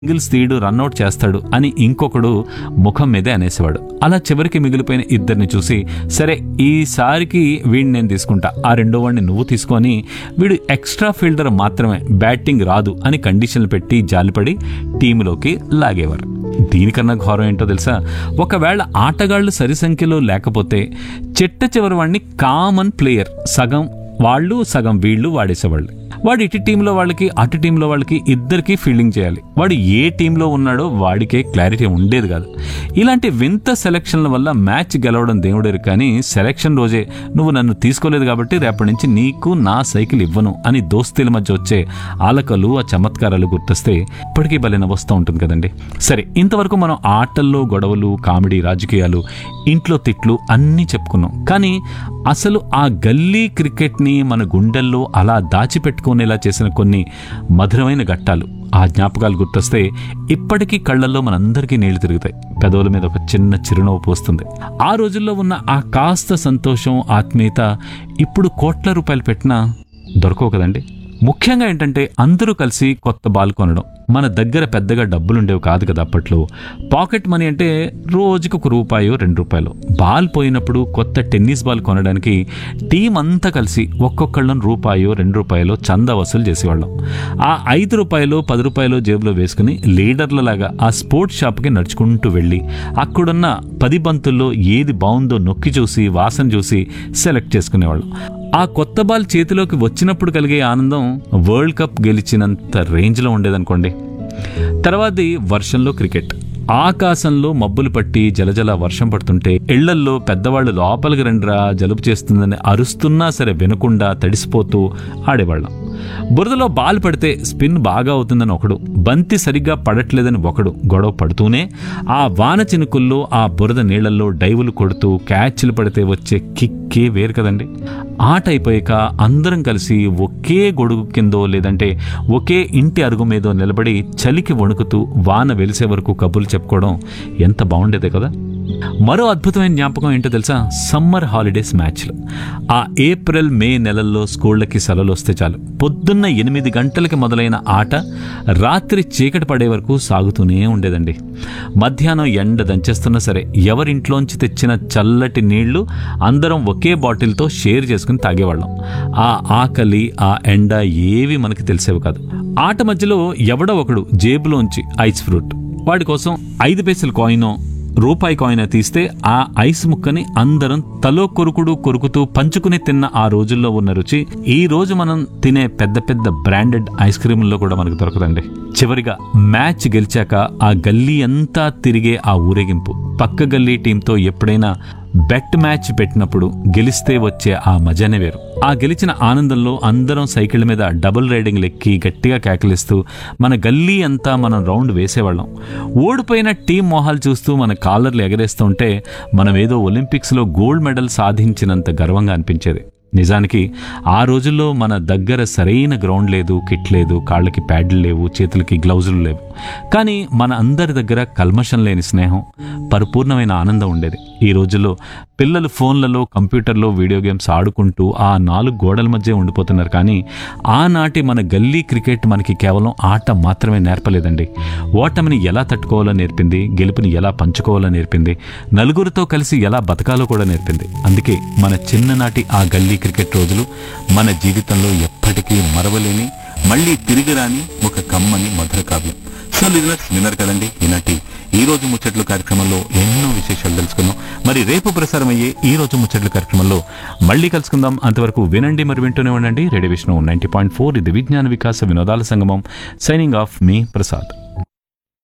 singles తీయడు run out చేస్తాడు అని ఇంకొకడు ముఖం మీదే అనేసేవాడు అలా చివరికి మిగిలిపోయిన ఇద్దరిని చూసి సరే ఈసారికి వీడిని నేను తీసుకుంటా ఆ రెండో వాడిని నువ్వు తీసుకొని వీడు ఎక్స్ట్రా ఫీల్డర్ మాత్రమే బ్యాటింగ్ రాదు అని కండిషన్లు పెట్టి జాలిపడి టీంలోకి లాగేవారు దీనికన్నా ఘోరం ఏంటో తెలుసా ఒకవేళ ఆటగాళ్లు సరి సంఖ్యలో లేకపోతే చిట్ట చివరి వాడిని కామన్ ప్లేయర్ సగం వాళ్ళు సగం వీళ్ళు వాడేసేవాళ్ళు వాడు ఇటు టీంలో వాళ్ళకి అటు టీంలో వాళ్ళకి ఇద్దరికి ఫీల్డింగ్ చేయాలి వాడు ఏ టీంలో ఉన్నాడో వాడికే క్లారిటీ ఉండేది కాదు ఇలాంటి వింత సెలక్షన్ల వల్ల మ్యాచ్ గెలవడం దేవుడేరు కానీ సెలక్షన్ రోజే నువ్వు నన్ను తీసుకోలేదు కాబట్టి రేపటి నుంచి నీకు నా సైకిల్ ఇవ్వను అని దోస్తీల మధ్య వచ్చే ఆలకలు ఆ చమత్కారాలు గుర్తొస్తే ఇప్పటికీ భలే నవ్వుస్తూ ఉంటుంది కదండి సరే ఇంతవరకు మనం ఆటల్లో గొడవలు కామెడీ రాజకీయాలు ఇంట్లో తిట్లు అన్నీ చెప్పుకున్నాం కానీ అసలు ఆ గల్లీ క్రికెట్ని మన గుండెల్లో అలా దాచిపెట్టుకునేలా చేసిన కొన్ని మధురమైన ఘట్టాలు ఆ జ్ఞాపకాలు గుర్తొస్తే ఇప్పటికీ కళ్ళల్లో మనందరికీ నీళ్లు తిరుగుతాయి పెదవుల మీద ఒక చిన్న చిరునవ్వు పోస్తుంది ఆ రోజుల్లో ఉన్న ఆ కాస్త సంతోషం ఆత్మీయత ఇప్పుడు కోట్ల రూపాయలు పెట్టినా దొరకవు కదండి ముఖ్యంగా ఏంటంటే అందరూ కలిసి కొత్త బాల్ కొనడం మన దగ్గర పెద్దగా డబ్బులుండేవి కాదు కదా అప్పట్లో పాకెట్ మనీ అంటే రోజుకు ఒక రూపాయో రెండు రూపాయలు బాల్ పోయినప్పుడు కొత్త టెన్నిస్ బాల్ కొనడానికి టీం అంతా కలిసి ఒక్కొక్కళ్ళం రూపాయో రెండు రూపాయలో చందా వసూలు చేసేవాళ్ళం ఆ ఐదు రూపాయలు పది రూపాయలు జేబులో వేసుకుని లీడర్లలాగా ఆ స్పోర్ట్స్ షాప్కి నడుచుకుంటూ వెళ్ళి అక్కడున్న పది బంతుల్లో ఏది బాగుందో నొక్కి చూసి వాసన చూసి సెలెక్ట్ చేసుకునేవాళ్ళం ఆ కొత్త బాల్ చేతిలోకి వచ్చినప్పుడు కలిగే ఆనందం వరల్డ్ కప్ గెలిచినంత రేంజ్లో ఉండేదనుకోండి తర్వాతది వర్షంలో క్రికెట్ ఆకాశంలో మబ్బులు పట్టి జలజల వర్షం పడుతుంటే ఇళ్లల్లో పెద్దవాళ్ళు లోపలికి రండిరా జలుబు చేస్తుందని అరుస్తున్నా సరే వినకుండా తడిసిపోతూ ఆడేవాళ్ళం బురదలో బాల్ పడితే స్పిన్ బాగా అవుతుందని ఒకడు బంతి సరిగ్గా పడట్లేదని ఒకడు గొడవ పడుతూనే ఆ వాన చినుకుల్లో ఆ బురద నీళ్లలో డైవులు కొడుతూ క్యాచ్లు పడితే వచ్చే కిక్కే వేరు కదండి ఆట అయిపోయాక అందరం కలిసి ఒకే గొడుగు కిందో లేదంటే ఒకే ఇంటి అరుగు మీదో నిలబడి చలికి వణుకుతూ వాన వెలిసే వరకు కబుర్లు చెప్పుకోవడం ఎంత బాగుండేదే కదా మరో అద్భుతమైన జ్ఞాపకం ఏంటో తెలుసా సమ్మర్ హాలిడేస్ మ్యాచ్లు ఆ ఏప్రిల్ మే నెలల్లో స్కూళ్ళకి సెలవులు వస్తే చాలు పొద్దున్న ఎనిమిది గంటలకి మొదలైన ఆట రాత్రి చీకటి పడే వరకు సాగుతూనే ఉండేదండి మధ్యాహ్నం ఎండ దంచేస్తున్నా సరే ఎవరింట్లోంచి తెచ్చిన చల్లటి నీళ్లు అందరం ఒకే బాటిల్తో షేర్ చేసుకుని తాగేవాళ్ళం ఆ ఆకలి ఆ ఎండ ఏవి మనకి తెలిసేవి కాదు ఆట మధ్యలో ఎవడో ఒకడు జేబులోంచి ఐస్ ఫ్రూట్ వాడి కోసం ఐదు పైసలు కాయినో రూపాయి కాయిన్ తీస్తే ఆ ఐస్ ముక్కని అందరం తలో కొరుకుడు కొరుకుతూ పంచుకుని తిన్న ఆ రోజుల్లో ఉన్న రుచి ఈ రోజు మనం తినే పెద్ద పెద్ద బ్రాండెడ్ ఐస్ క్రీముల్లో కూడా మనకు దొరకదండి చివరిగా మ్యాచ్ గెలిచాక ఆ గల్లీ అంతా తిరిగే ఆ ఊరేగింపు పక్క గల్లీ టీంతో ఎప్పుడైనా బెట్ మ్యాచ్ పెట్టినప్పుడు గెలిస్తే వచ్చే ఆ మజానే వేరు ఆ గెలిచిన ఆనందంలో అందరం సైకిళ్ళ మీద డబుల్ రైడింగ్ లెక్కి గట్టిగా కేకలిస్తూ మన గల్లీ అంతా మనం రౌండ్ వేసేవాళ్ళం ఓడిపోయిన టీం మొహాలు చూస్తూ మన కాలర్లు ఎగరేస్తుంటే మనం ఏదో ఒలింపిక్స్లో గోల్డ్ మెడల్ సాధించినంత గర్వంగా అనిపించేది నిజానికి ఆ రోజుల్లో మన దగ్గర సరైన గ్రౌండ్ లేదు కిట్ లేదు కాళ్ళకి ప్యాడ్లు లేవు చేతులకి గ్లౌజులు లేవు కానీ మన అందరి దగ్గర కల్మషం లేని స్నేహం పరిపూర్ణమైన ఆనందం ఉండేది ఈ రోజుల్లో పిల్లలు ఫోన్లలో కంప్యూటర్లో వీడియో గేమ్స్ ఆడుకుంటూ ఆ నాలుగు గోడల మధ్య ఉండిపోతున్నారు కానీ ఆనాటి మన గల్లీ క్రికెట్ మనకి కేవలం ఆట మాత్రమే నేర్పలేదండి ఓటమిని ఎలా తట్టుకోవాలో నేర్పింది గెలుపుని ఎలా పంచుకోవాలో నేర్పింది నలుగురితో కలిసి ఎలా బతకాలో కూడా నేర్పింది అందుకే మన చిన్ననాటి ఆ గల్లీ క్రికెట్ రోజులు మన జీవితంలో ఎప్పటికీ మరవలేని మళ్ళీ తిరిగి రాని ఒక కమ్మని మధుర కావ్యం సో లిజనర్స్ విన్నారు కదండి ఈనాటి ఈ రోజు ముచ్చట్లు కార్యక్రమంలో ఎన్నో విశేషాలు తెలుసుకున్నాం మరి రేపు ప్రసారమయ్యే ఈ రోజు ముచ్చట్లు కార్యక్రమంలో మళ్ళీ కలుసుకుందాం అంతవరకు వినండి మరి వింటూనే ఉండండి radio Vishnu ninety point four ఇది విజ్ఞాన వికాస వినోదాల సంగమం సైనింగ్ ఆఫ్ మీ ప్రసాద్